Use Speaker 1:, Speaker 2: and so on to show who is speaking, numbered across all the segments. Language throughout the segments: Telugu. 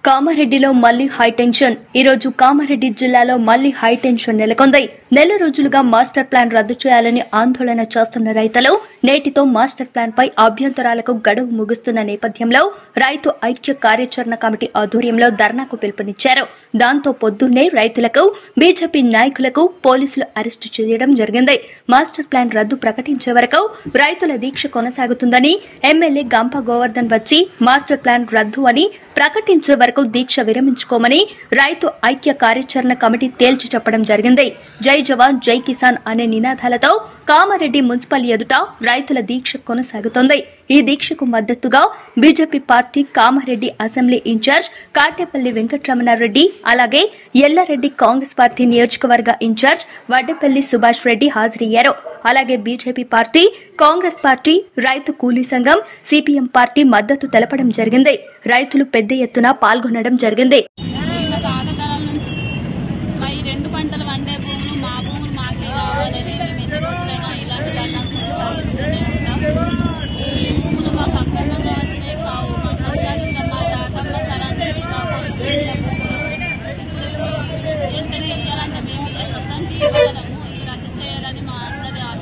Speaker 1: కామారెడ్డిలో మళ్లీ హైటెన్షన్ ఈ రోజు కామారెడ్డి జిల్లాలో మళ్లీ హైటెన్షన్ నెలకొంది నెల రోజులుగా మాస్టర్ ప్లాన్ రద్దు చేయాలని ఆందోళన చేస్తున్న రైతులు నేటితో మాస్టర్ ప్లాన్ పై అభ్యంతరాలకు గడువు ముగుస్తున్న నేపథ్యంలో రైతు ఐక్య కార్యాచరణ కమిటీ ఆధ్వర్యంలో ధర్నాకు పిలుపునిచ్చారు దాంతో పొద్దున్నే రైతులకు బీజేపీ నాయకులకు పోలీసులు అరెస్టు చేయడం జరిగింది మాస్టర్ ప్లాన్ రద్దు ప్రకటించే వరకు రైతుల దీక్ష కొనసాగుతుందని ఎమ్మెల్యే గంప గోవర్ధన్ వచ్చి మాస్టర్ ప్లాన్ రద్దు అని ప్రకటించే వరకు దీక్ష విరమించుకోమని రైతు ఐక్య కార్యాచరణ కమిటీ తేల్చి చెప్పడం జరిగింది జై జవాన్ జై కిసాన్ అనే నినాదాలతో కామారెడ్డి మున్సిపల్ ఎదుట రైతుల దీక్ష కొనసాగుతోంది ఈ దీక్షకు మద్దతుగా BJP party Kamareddy assembly incharge Katepalli Venkataramana Reddy అలాగే ఎల్లారెడ్డి కాంగ్రెస్ పార్టీ నియోజకవర్గ ఇన్ఛార్జ్ వడ్డపల్లి సుభాష్ రెడ్డి హాజరయ్యారు అలాగే బీజేపీ పార్టీ కాంగ్రెస్ పార్టీ రైతు కూలీ సంఘం సిపిఎం పార్టీ మద్దతు తెలపడం జరిగింది రైతులు పెద్ద ఎత్తున పాల్గొనడం జరిగింది
Speaker 2: గత ఆనకాలం నుంచి మా ఈ రెండు పంటలు వండే భూములు మా భూములు మాకే కావాలని మేము ఎన్ని రోజులైనా ఇలాంటి ధర్నాలు కొనసాగిస్తూనే ఉంటాం ఈ భూములు మాకు అక్రమంగా వచ్చినాయి కావు మా ప్రస్తుతానికి మా తాతమ్మ తరం నుంచి మా కోసం వచ్చిన భూములు ఇప్పుడు వెంటనే ఇవ్వాలంటే మేము ఇదే మొత్తానికి ఇవ్వగలము ఇది రద్దు చేయాలని మా అందరి ఆశ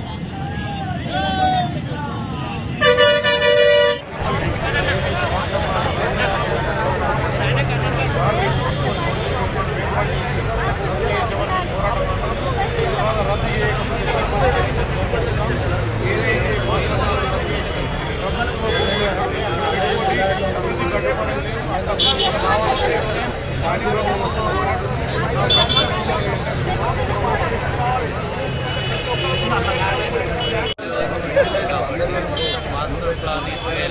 Speaker 3: మాస్టర్ ప్లాన్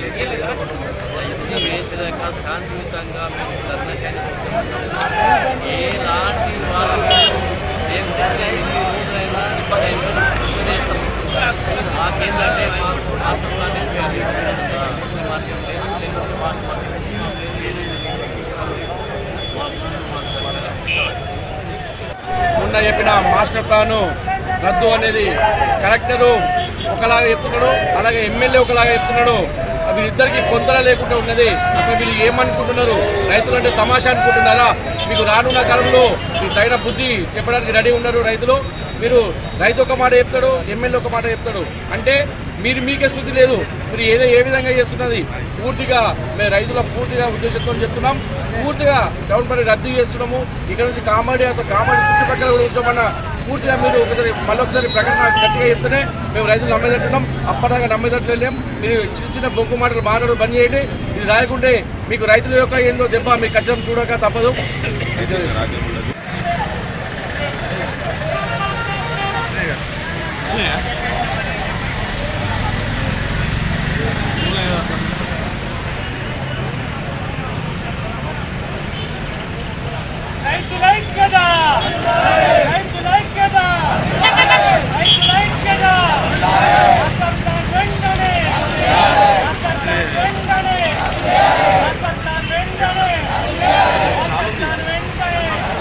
Speaker 3: వేసాక శాంతియుతంగా మేము ధర్నా చేస్తున్నాం. ఎలాంటి వాళ్ళకి మేము తిరిగే ఎన్ని రోజులైనా ఇబ్బంది అయిపోయింది. మాకేంటంటే మాకు మాస్టర్ ప్లాన్ ఏం లేదు. మాకేం లేదు, లేకుంటే మాకు మాకు
Speaker 4: మొన్న చెప్పిన మాస్టర్ ప్లాన్ రద్దు అనేది కలెక్టరు ఒకలాగా చెప్తున్నాడు అలాగే ఎమ్మెల్యే ఒకలాగా చెప్తున్నాడు వీరిద్దరికి పొందల లేకుండా ఉన్నది అసలు వీళ్ళు ఏమనుకుంటున్నారు రైతులు అంటే తమాషా అనుకుంటున్నారా మీకు రానున్న కాలంలో మీకు తగిన బుద్ధి చెప్పడానికి రెడీ ఉన్నారు రైతులు మీరు రైతు ఒక మాట చెప్తాడు ఎమ్మెల్యే ఒక మాట చెప్తాడు అంటే మీరు మీకే స్థుతి లేదు మీరు ఏదో ఏ విధంగా చేస్తున్నది పూర్తిగా మేము రైతుల పూర్తిగా ఉద్దేశంతో చెప్తున్నాం పూర్తిగా డౌన్ పడి రద్దు చేస్తున్నాము ఇక్కడ నుంచి కామాడి అసలు కామాడి చుట్టుపక్కల కూడా ఉంచామన్న పూర్తిగా మీరు ఒకసారి మళ్ళీ ఒకసారి ప్రకటన గట్టిగా చెప్తేనే మేము రైతులు నమ్మేటట్టున్నాం అప్పటిదాకా నమ్మేటట్లు లేం మీరు చిన్న చిన్న బొగ్గు మాటలు మాట్లాడు బంద్ చేయండి ఇది రాయకుంటే మీకు రైతుల యొక్క ఏందో దెబ్బ మీకు ఖచ్చితంగా చూడక తప్పదు
Speaker 5: రైతులైక్యత రైతులైక్యత రైతులైక్యత రాష్ట్రం వెంటనే రాష్ట్రం వెంటనే రాష్ట్రం వెంటనే రాష్ట్రం వెంటనే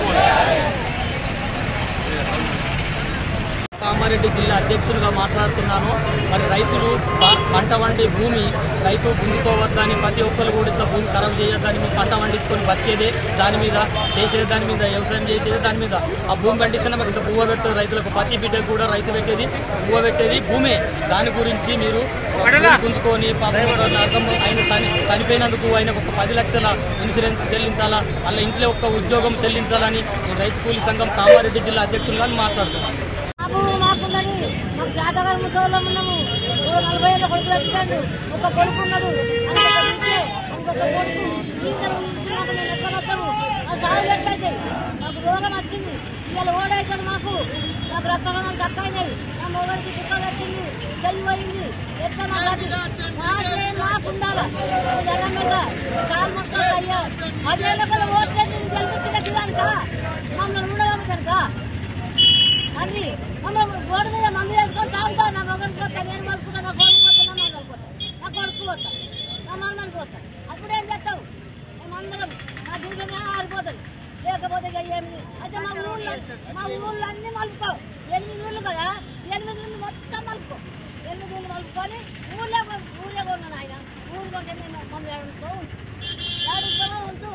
Speaker 6: కామారెడ్డి జిల్లా అధ్యక్షులుగా మాట్లాడుతున్నాను మరి రైతులు ప- పంట వండే భూమి రైతు గుంజుకోవద్దని ప్రతి ఒక్కరు కూడా ఇట్లా భూమి ఖరాబ్ చేయొద్దని మేము పంట పండించుకొని బతికేదే దాని మీద చేసేది దాని మీద వ్యవసాయం చేసేది దాని మీద ఆ భూమి పండిస్తేనే మాకు ఇంత పువ్వ పెట్టేది రైతులకు ప్రతి బిడ్డకు కూడా రైతు పెట్టేది పువ్వ పెట్టేది భూమే దాని గురించి మీరు భూమి గుంజుకొని పాపం ఒక నరకం ఆయన చని చనిపోయినందుకు ఆయనకు ఒక పది లక్షల ఇన్సూరెన్స్ చెల్లించాలా అలా ఇంట్లో ఒక ఉద్యోగం చెల్లించాలని నేను రైతు కూలీ సంఘం కామారెడ్డి జిల్లా అధ్యక్షులుగా మాట్లాడుతున్నాను
Speaker 7: మాకు మాకున్నది మాకు శాతగారు ముసోళ్ళం ఉన్నాము ఓ నలభై ఏళ్ళ కొడుకు వచ్చినాడు ఒక కొడుకు ఉన్నాడు అని ఒక బిడ్డే, ఇంకొక కొడుకు ఈ ఇద్దరు చూసుకున్నాక మేము ఎక్కడ వస్తాము ఆ సాగు ఎట్లయితే మాకు రోగం వచ్చింది ఇవాళ ఓడైతాడు మాకు మాకు రక్తగణాలు తక్కువైనాయి నా మొగడికి దుఃఖాలు వచ్చింది చెల్లి పోయింది ఎట్లా మాకు మాకే మాకు ఉండాలా జగన్ మీద కాలు మొత్తం అయ్యా పదేళ్ళ కల్లా ఓట్లేసి గెలిపించిన కిరానిక మమ్మల్ని ఉండవమ్ముతానుక అన్ని మమ్మల్ని గోడ మీద మందు వేసుకొని తాగుతా నా మగన్ పోతా నేను మలుపుతా నా కొడుకు పోతా నా మగన్ పోతా నా కొడుకు పోతా నా మమ్మల్ని పోతా అప్పుడేం చేస్తావు మేమందరం నా దీపమే ఆరిపోతుంది లేకపోతే ఇక ఏమి అయితే మా ఊళ్ళో మా ఊళ్ళో అన్ని మలుపుతావు ఎనిమిది ఊళ్ళు కదా ఎనిమిది ఊళ్ళు మొత్తం మలుపుకో ఎనిమిది ఊళ్ళు మలుపుకొని ఊళ్ళో కొ- ఊళ్ళో కొన్నాను ఆయన ఊరు కొంటే మేము మమ్మల్ని ఏడుకో ఉంచు ఏడుకో ఉంచు నీకు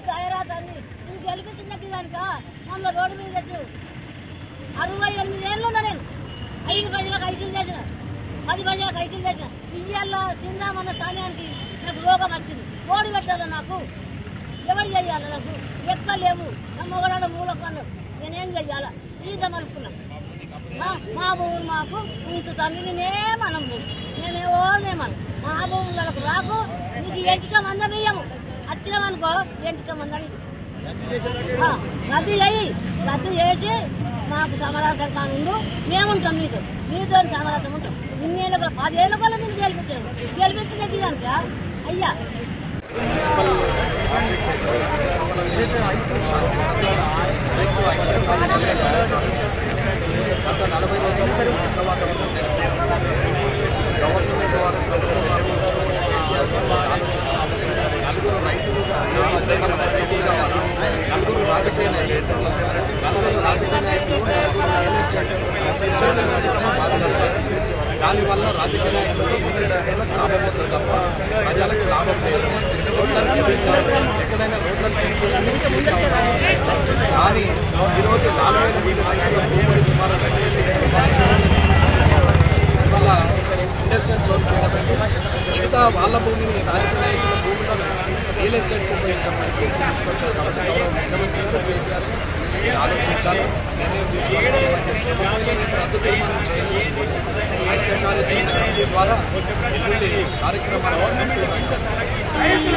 Speaker 7: దయరాతండి నువ్వు గెలిపించిన దానిక మమ్మల్ని రోడ్డు మీద తెచ్చు అరవై ఎనిమిది ఏళ్ళు ఉన్నా నేను ఐదు ప్రజలకు ఐదులు చేసిన పది ప్రజలకు ఐదులు చేసిన ఇయ్యాల్లో తిందామన్న సమయానికి నాకు రోగం వచ్చింది ఓడి పెట్టాలి నాకు ఎవరు చెయ్యాలి నాకు ఎక్కలేవు నా మొగడాడ మూల పనులు నేనేం చెయ్యాలా ఈత మలుపుకున్నా మా మా భూములు మాకు ఉంచుతాను నేనేమనం నేనేవో నేమను మా భూములకు రాకు నీకు ఎంటిక మందం ఇయ్యము వచ్చినామనుకో ఎంటిక మందం ఇయ్యము. ఆ, రద్దు చేయి రద్దు చేసి మాకు సమరాసం కానుండు మేముంటాం మీతో మీతో సమరాసం ఉంటాం ఇన్నేళ్ళ కూడా పదేళ్ళ వల్ల నేను గెలిపించాను గెలిపించిన దానిక అయ్యా
Speaker 8: మున్సిపల్ ఆఫీస్ అయితే శాంతి రైతు ఐక్య కార్యాచరణ కార్యక్రమం చేస్తుంది. గత నలభై రోజుల యుద్ధ వాతావరణం గవర్నమెంట్ వారు ప్రభుత్వం వారు కేసీఆర్ గారు ఆలోచించారు నలుగురు రైతులు రైతు కావాలి నలుగురు రాజకీయ నాయకులు నలుగురు రాజకీయ నాయకులు నలుగురు రియల్ ఎస్టేట్ మాట్లాడతారు దానివల్ల రాజకీయ నాయకులు రియల్ ఎస్టేట్ లాభం అవుతుంది తప్ప ప్రజలకు లాభం లేదు రోడ్లను పెంచాలి ఎక్కడైనా రోడ్లను పెంచితే పెంచే అవకాశం లేదు. కానీ ఈరోజు నాలుగు వేల మంది రైతుల భూములు సుమారు రెండు వేల ఎకరాలు వల్ల ఇండస్ట్రియల్ జోన్ కింద పెట్టి మిగతా వాళ్ళ భూమిని రాజకీయ నాయకుల భూములను రియల్ ఎస్టేట్కి ఉపయోగించే పరిస్థితి తీసుకొచ్చారు కాబట్టి గౌరవ ముఖ్యమంత్రి గారు కేటీఆర్ గారు మీరు ఆలోచించాలి నిర్ణయం తీసుకోవాలి ఒకవేళ రేపు రద్దు తీర్మానం చేయలేదు ఐక్య కార్యాచరణ కమిటీ ద్వారా ఎల్లుండి కార్యక్రమాలు